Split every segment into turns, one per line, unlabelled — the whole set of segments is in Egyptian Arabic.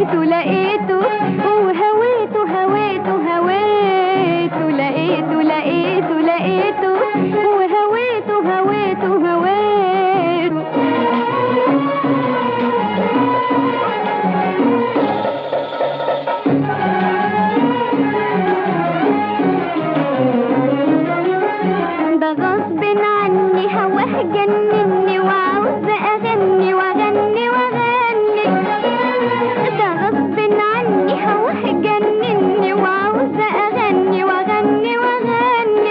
لقيته لقيته وهويته هويته هويته لقيته لقيته لقيته وهويته هويته هويته ده غصب عني هواه جنني وعاوز اغني واغني واغني ده غصب عني هواه جنني وعاوز اغني واغني واغني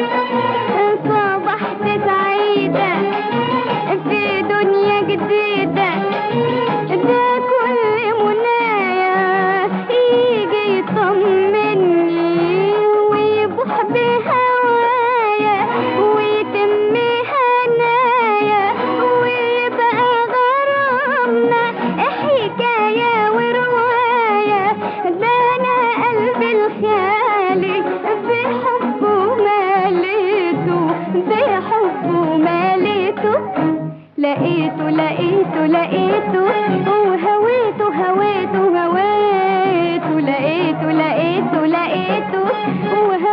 صبحت سعيدة في دنيا جديدة ده كل منايا يجي يطمني ويبوح بهوايا ويتم هنايا ويبقى غرامنا حكاية ورواية ده أنا قلبي الخالي بحبه ماليته بحبه ماليته لقيته لقيته لقيته وهويته هويته هويته لقيته لقيته لقيته وهويته